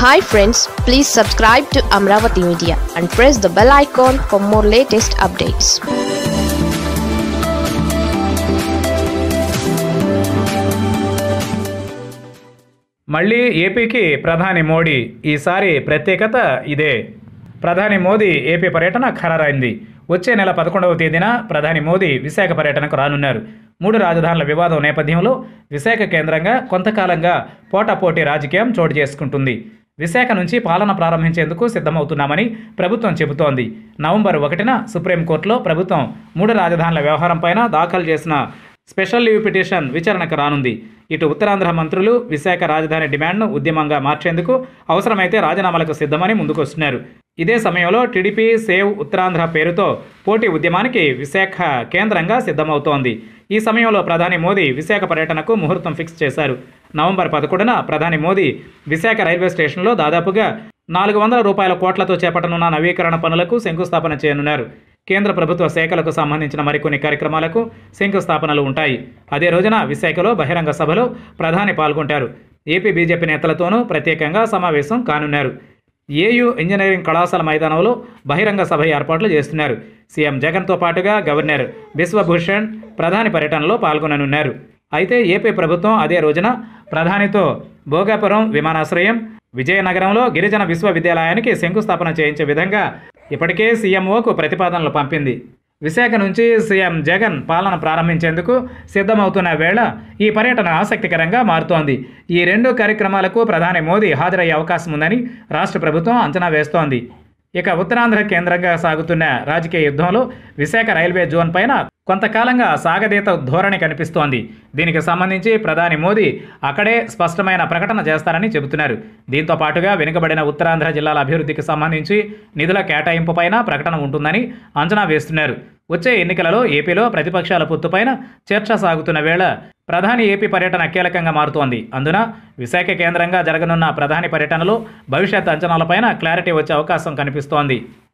hi friends please subscribe to Amaravati media and press the bell icon for more latest updates మళ్ళీ ఏపీకి ప్రధాని మోడీ ఈసారి ప్రత్యేకత ఇదే ప్రధాని మోదీ ఏపీ పర్యటన ఖరారైంది వచ్చే నెల పదకొండవ తేదీన ప్రధాని మోదీ విశాఖ పర్యటనకు రానున్నారు మూడు రాజధానుల వివాదం నేపథ్యంలో విశాఖ కేంద్రంగా కొంతకాలంగా పోటాపోటీ రాజకీయం చోటు చేసుకుంటుంది విశాఖ నుంచి పాలన ప్రారంభించేందుకు సిద్ధమవుతున్నామని ప్రభుత్వం చెబుతోంది నవంబర్ ఒకటిన సుప్రీంకోర్టులో ప్రభుత్వం మూడు రాజధానుల వ్యవహారంపైన దాఖలు చేసిన స్పెషల్ లీవ్ పిటిషన్ విచారణకు రానుంది ఇటు ఉత్తరాంధ్ర మంత్రులు విశాఖ రాజధాని డిమాండ్ను ఉద్యమంగా మార్చేందుకు అవసరమైతే రాజీనామాలకు సిద్ధమని ముందుకొస్తున్నారు ఇదే సమయంలో టీడీపీ సేవ్ ఉత్తరాంధ్ర పేరుతో పోటీ ఉద్యమానికి విశాఖ కేంద్రంగా సిద్ధమవుతోంది ఈ సమయంలో ప్రధాని మోదీ విశాఖ పర్యటనకు ముహూర్తం ఫిక్స్ చేశారు నవంబర్ పదకొండున ప్రధాని మోదీ విశాఖ రైల్వే స్టేషన్లో దాదాపుగా నాలుగు వందల రూపాయల కోట్లతో చేపట్టనున్న నవీకరణ పనులకు శంకుస్థాపన చేయనున్నారు కేంద్ర ప్రభుత్వ శాఖలకు సంబంధించిన మరికొన్ని కార్యక్రమాలకు శంకుస్థాపనలు ఉంటాయి అదే రోజున విశాఖలో బహిరంగ సభలో ప్రధాని పాల్గొంటారు ఏపీ బీజేపీ నేతలతోనూ ప్రత్యేకంగా సమావేశం కానున్నారు ఏయూ ఇంజనీరింగ్ కళాశాల మైదానంలో బహిరంగ సభ ఏర్పాట్లు చేస్తున్నారు సీఎం జగన్తో పాటుగా గవర్నర్ బిశ్వభూషణ్ ప్రధాని పర్యటనలో పాల్గొననున్నారు అయితే ఏపీ ప్రభుత్వం అదే రోజున ప్రధానితో భోగాపురం విమానాశ్రయం విజయనగరంలో గిరిజన విశ్వవిద్యాలయానికి శంకుస్థాపన చేయించే విధంగా ఇప్పటికే సీఎంఓకు ప్రతిపాదనలు పంపింది విశాఖ నుంచి సీఎం జగన్ పాలన ప్రారంభించేందుకు సిద్ధమవుతున్న వేళ ఈ పర్యటన ఆసక్తికరంగా మారుతోంది ఈ రెండు కార్యక్రమాలకు ప్రధాని మోదీ హాజరయ్యే అవకాశం ఉందని రాష్ట్ర ప్రభుత్వం అంచనా వేస్తోంది ఇక ఉత్తరాంధ్ర కేంద్రంగా సాగుతున్న రాజకీయ యుద్ధంలో విశాఖ రైల్వే జోన్ పైన కొంతకాలంగా సాగదీత ధోరణి కనిపిస్తోంది దీనికి సంబంధించి ప్రధాని మోదీ అక్కడే స్పష్టమైన ప్రకటన చేస్తారని చెబుతున్నారు దీంతో పాటుగా వెనుకబడిన ఉత్తరాంధ్ర జిల్లాల అభివృద్ధికి సంబంధించి నిధుల కేటాయింపుపైన ప్రకటన ఉంటుందని అంచనా వేస్తున్నారు వచ్చే ఎన్నికలలో ఏపీలో ప్రతిపక్షాల పొత్తుపైన చర్చ సాగుతున్న వేళ ప్రధాని ఏపీ పర్యటన కీలకంగా మారుతోంది అందున విశాఖ కేంద్రంగా జరగనున్న ప్రధాని పర్యటనలో భవిష్యత్ అంచనాలపైన క్లారిటీ వచ్చే అవకాశం కనిపిస్తోంది